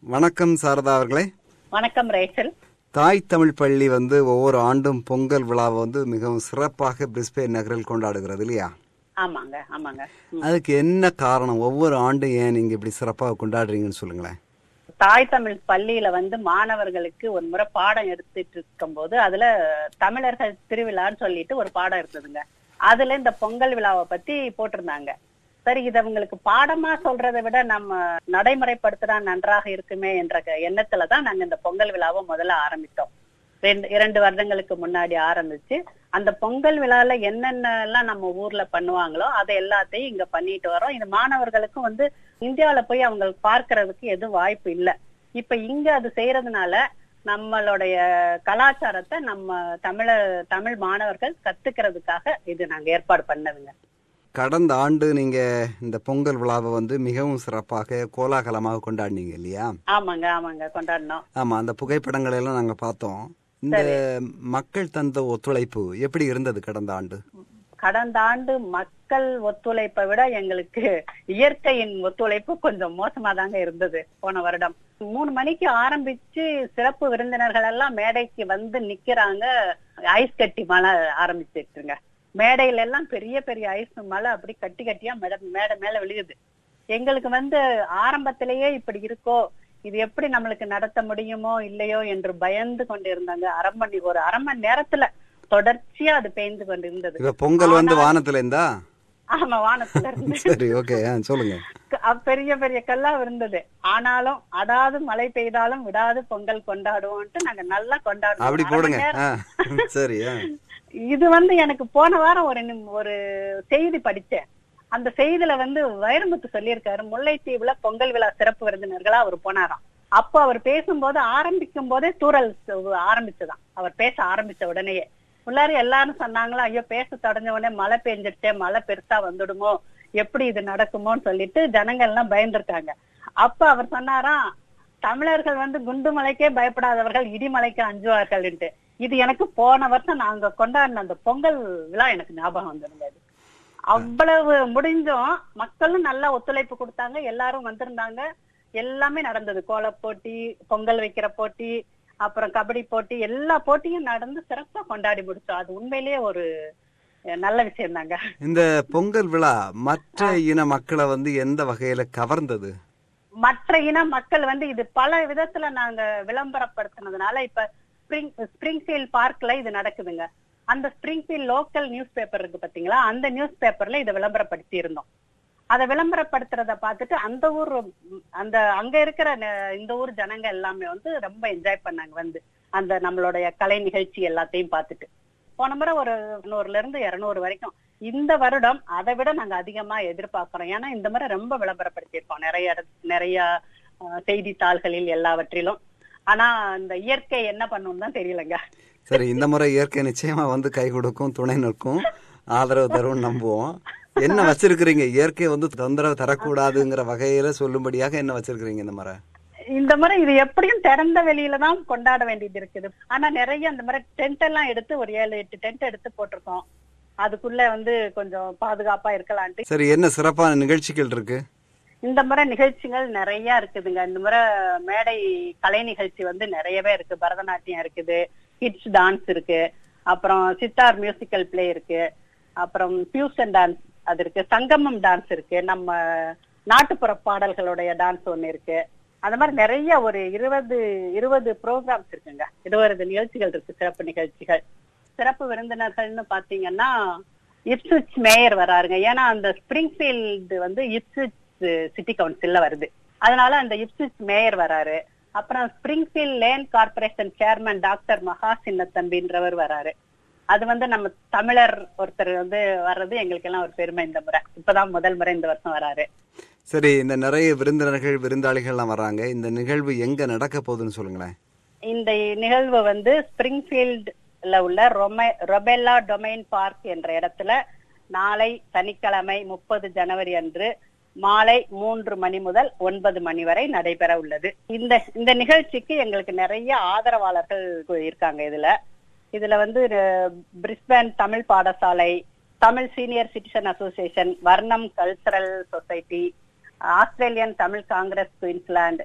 வணக்கம் சாரதா அவர்களே வணக்கம் ரேச்சல் தாய் தமிழ் பள்ளி வந்து ஒவ்வொரு ஆண்டும் பொங்கல் விழாவை வந்து மிகவும் சிறப்பாக பிரிஸ்பேன் நகரில் கொண்டாடுகிறது இல்லையா ஆமாங்க ஆமாங்க ம். அதுக்கு என்ன காரணம் ஒவ்வொரு ஆண்டும் ஏன் நீங்க இப்படி சிறப்பாக கொண்டாடுறீங்கன்னு சொல்லுங்களேன் தாய் தமிழ் பள்ளியில வந்து மாணவர்களுக்கு ஒரு முறை பாடம் எடுத்துட்டு இருக்கும்போது அதுல தமிழர்கள் திருவிழான்னு சொல்லிட்டு ஒரு பாடம் இருந்ததுங்க அதுல இந்த பொங்கல் விழாவை பத்தி போட்டிருந்தாங்க சரி இது அவங்களுக்கு பாடமா சொல்றதை விட நம்ம நடைமுறைப்படுத்தினா நன்றாக இருக்குமே என்ற க- எண்ணத்துலதான் நாங்க இந்த பொங்கல் விழாவை முதல்ல ஆரம்பித்தோம் ரெண்டு இரண்டு வருடங்களுக்கு முன்னாடி ஆரம்பிச்சு அந்த பொங்கல் விழால என்னென்ன எல்லாம் நம்ம ஊர்ல பண்ணுவாங்களோ அதை எல்லாத்தையும் இங்க பண்ணிட்டு வரோம் இது மாணவர்களுக்கும் வந்து இந்தியாவுல போய் அவங்க பார்க்கறதுக்கு எதுவும் வாய்ப்பு இல்ல இப்ப இங்க அது செய்யறதுனால நம்மளுடைய கலாச்சாரத்தை நம்ம தமிழ தமிழ் மாணவர்கள் கத்துக்கிறதுக்காக இது நாங்க ஏற்பாடு பண்ணதுங்க கடந்த ஆண்டு நீங்க இந்த பொங்கல் விழாவை வந்து மிகவும் சிறப்பாக கோலாகலமாக கொண்டாடினீங்க இல்லையா ஆமாங்க ஆமாங்க கொண்டாடினோம் ஆமா அந்த புகைப்படங்களை எல்லாம் நாங்க பார்த்தோம் இந்த மக்கள் தந்த ஒத்துழைப்பு எப்படி இருந்தது கடந்த ஆண்டு கடந்த ஆண்டு மக்கள் ஒத்துழைப்பை விட எங்களுக்கு இயற்கையின் ஒத்துழைப்பு கொஞ்சம் மோசமா தாங்க இருந்தது போன வருடம் மூணு மணிக்கு ஆரம்பிச்சு சிறப்பு விருந்தினர்கள் எல்லாம் மேடைக்கு வந்து நிக்கிறாங்க ஐஸ் கட்டி மழை ஆரம்பிச்சிட்டுங்க மேடையில எல்லாம் பெரிய பெரிய ஐஸ் மழை அப்படி கட்டி கட்டியா மேடை மேடை மேல விழுகுது எங்களுக்கு வந்து ஆரம்பத்திலேயே இப்படி இருக்கோ இது எப்படி நம்மளுக்கு நடத்த முடியுமோ இல்லையோ என்று பயந்து கொண்டிருந்தாங்க அரை மணி ஒரு அரை மணி நேரத்துல தொடர்ச்சியா அது பெய்ந்து கொண்டிருந்தது இப்ப பொங்கல் வந்து வானத்துல இருந்தா ஆமா வானத்துல இருந்து சரி ஓகே சொல்லுங்க க- பெரிய பெரிய கல்லா இருந்தது ஆனாலும் அடாது மழை பெய்தாலும் விடாது பொங்கல் கொண்டாடுவோம்ட்டு நாங்க நல்லா கொண்டாடுவோம் அப்படி அரை மணி போடுங்க நேரம். ஆ, சரி ஆ. இது வந்து எனக்கு போன வாரம் ஒரு நிம்- ஒரு செய்தி படிச்சேன் அந்த செய்தியில வந்து வைரமுத்து சொல்லியிருக்காரு முல்லைத்தீவுல பொங்கல் விழா சிறப்பு விருந்தினர்களா அவர் போனாராம் அப்போ அவர் பேசும்போது ஆரம்பிக்கும் போதே தூரல் சு- ஆரம்பிச்சதாம் அவர் பேச ஆரம்பிச்ச உடனேயே உள்ளாரு எல்லாரும் சொன்னாங்களா ஐயோ பேச தொடஞ்ச உடனே மழை பெஞ்சிருச்சே மழை பெருசா வந்துடுமோ எப்படி இது நடக்குமோன்னு சொல்லிட்டு ஜனங்கள் எல்லாம் பயந்துருக்காங்க அப்ப அவர் சொன்னாராம் தமிழர்கள் வந்து குண்டு மலைக்கே பயப்படாதவர்கள் இடிமலைக்கு அஞ்சுவார்கள்ன்ட்டு இது எனக்கு போன வருஷம் நாங்க கொண்டாடின அந்த பொங்கல் விழா எனக்கு ஞாபகம் வந்திருந்தது அவ்வளவு முடிஞ்சும் மக்களும் நல்லா ஒத்துழைப்பு கொடுத்தாங்க எல்லாரும் வந்திருந்தாங்க எல்லாமே நடந்தது கோலப் போட்டி பொங்கல் வைக்கிற போட்டி அப்புறம் கபடி போட்டி எல்லா போட்டியும் நடந்து சிறப்பா கொண்டாடி முடிச்சோம் அது உண்மையிலேயே ஒரு அஹ், நல்ல விஷயம் தாங்க இந்த பொங்கல் விழா மற்ற இன மக்களை வந்து எந்த வகையில கவர்ந்தது மற்ற இன மக்கள் வந்து இது பல விதத்துல நாங்க விளம்பரப்படுத்தினதுனால இப்ப ஸ்பிரிங் ஸ்பிரிங்ஃபீல்ட் பார்க்ல இது நடக்குதுங்க அந்த ஸ்பிரிங்ஃபீல்ட் லோக்கல் நியூஸ் பேப்பர் இருக்கு பாத்தீங்களா அந்த நியூஸ் பேப்பர்ல இதை விளம்பரப்படுத்தி இருந்தோம் அதை விளம்பரப்படுத்துறத பார்த்துட்டு அந்த ஊர் ம், அந்த அங்க இருக்கிற ந- இந்த ஊர் ஜனங்க எல்லாமே வந்து ரொம்ப என்ஜாய் பண்ணாங்க வந்து அந்த நம்மளுடைய கலை நிகழ்ச்சி எல்லாத்தையும் பார்த்துட்டு போன முறை ஒரு நூறுல இருந்து இருநூறு வரைக்கும் இந்த வருடம் அதை விட நாங்க அதிகமா எதிர்பார்க்கிறோம் ஏன்னா இந்த முறை ரொம்ப விளம்பரப்படுத்தியிருக்கோம் நிறைய இடத்து நிறைய அஹ், செய்தித்தாள்களில் எல்லாவற்றிலும் ஆனா இந்த இயற்கை என்ன பண்ணும் தான் தெரியலங்க சரி இந்த முறை இயற்கை நிச்சயமா வந்து கை கொடுக்கும் துணை நிற்கும் ஆதரவு தரும் நம்புவோம் என்ன வச்சிருக்கிறீங்க இயற்கை வந்து தொந்தரவு தரக்கூடாதுங்கிற வகையில சொல்லும்படியாக என்ன வச்சிருக்கிறீங்க இந்த முறை இந்த முறை இது எப்படியும் திறந்த வெளியில தான் கொண்டாட வேண்டியது இருக்குது ஆனா நிறைய அந்த மாதிரி டென்ட் எல்லாம் எடுத்து ஒரு ஏழு எட்டு டென்ட் எடுத்து போட்டிருக்கோம் அதுக்குள்ள வந்து கொஞ்சம் பாதுகாப்பா இருக்கலான்ட்டு சரி என்ன சிறப்பான நிகழ்ச்சிகள் இருக்கு இந்த முறை நிகழ்ச்சிகள் நிறைய இருக்குதுங்க இந்த முறை மேடை கலை நிகழ்ச்சி வந்து நிறையவே இருக்கு பரதநாட்டியம் இருக்குது கிட்ஸ் டான்ஸ் இருக்கு அப்புறம் சித்தார் மியூசிக்கல் பிளே இருக்கு அப்புறம் ஃபியூஷன் டான்ஸ் அது இருக்கு சங்கமம் டான்ஸ் இருக்கு நம்ம நாட்டுப்புற பாடல்களுடைய டான்ஸ் ஒண்ணு இருக்கு அந்த மாதிரி நிறைய ஒரு இருபது இருபது ப்ரோக்ராம்ஸ் இருக்குங்க இருபது நிகழ்ச்சிகள் இருக்கு சிறப்பு நிகழ்ச்சிகள் சிறப்பு விருந்தினர்கள்னு பாத்தீங்கன்னா இப்ஸ்விச் மேயர் வராருங்க ஏன்னா அந்த ஸ்பிரிங்ஃபீல்டு வந்து இப்ஸ்விச் சிட்டி கவுன்சில்ல வருது அதனால அந்த இப்ஸ்விச் மேயர் வராரு அப்புறம் Springfield Lane corporation chairman doctor Maha சின்னத்தம்பின்றவர் வராரு அது வந்து நம்ம தமிழர் ஒருத்தர் வந்து வர்றது எங்களுக்கு எல்லாம் ஒரு பெருமை இந்த முறை இப்பதான் முதல் முறை இந்த வருஷம் வராரு சரி இந்த நிறைய விருந்தினர்கள் விருந்தாளிகள்லாம் வர்றாங்க இந்த நிகழ்வு எங்க நடக்க போகுதுன்னு சொல்லுங்களேன் இந்த நிகழ்வு வந்து ஸ்பிரிங்ஃபீல்ட்ல உள்ள ரொமை ரொபெல்லா டொமைன் பார்க் என்ற இடத்துல நாளை சனிக்கிழமை முப்பது ஜனவரி அன்று மாலை மூன்று மணி முதல் ஒன்பது மணி வரை நடைபெற உள்ளது இந்த இந்த நிகழ்ச்சிக்கு எங்களுக்கு நிறைய ஆதரவாளர்கள் இருக்காங்க இதுல இதுல வந்து அஹ், பிரிஸ்பேன் தமிழ் பாடசாலை Tamil senior citizen association Varnam cultural society Australian Tamil congress Queensland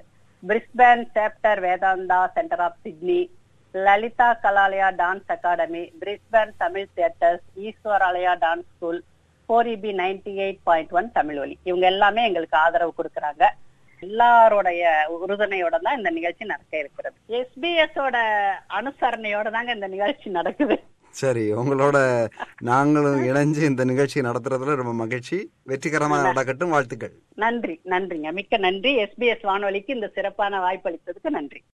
Brisbane chapter Vedanta centre of Sydney Lalitha Kalalaya dance academy Brisbane Tamil theatres Eswaralaya dance school four EB ninety eight point one Tamil Oli இவங்க எல்லாமே எங்களுக்கு ஆதரவு கொடுக்கறாங்க எல்லாரோடைய உறுதுணையோட தான் இந்த நிகழ்ச்சி நடக்க இருக்கிறது எஸ்பிஎஸ் ஓட அனுசரணையோட தாங்க இந்த நிகழ்ச்சி நடக்குது சரி உங்களோட நாங்களும் இணைஞ்சு இந்த நிகழ்ச்சி நடத்துறதுல ரொம்ப மகிழ்ச்சி வெற்றிகரமாக நடக்கட்டும் வாழ்த்துக்கள் நன்றி நன்றிங்க மிக்க நன்றி எஸ்பிஎஸ் வானொலிக்கு இந்த சிறப்பான வாய்ப்பளித்ததுக்கு நன்றி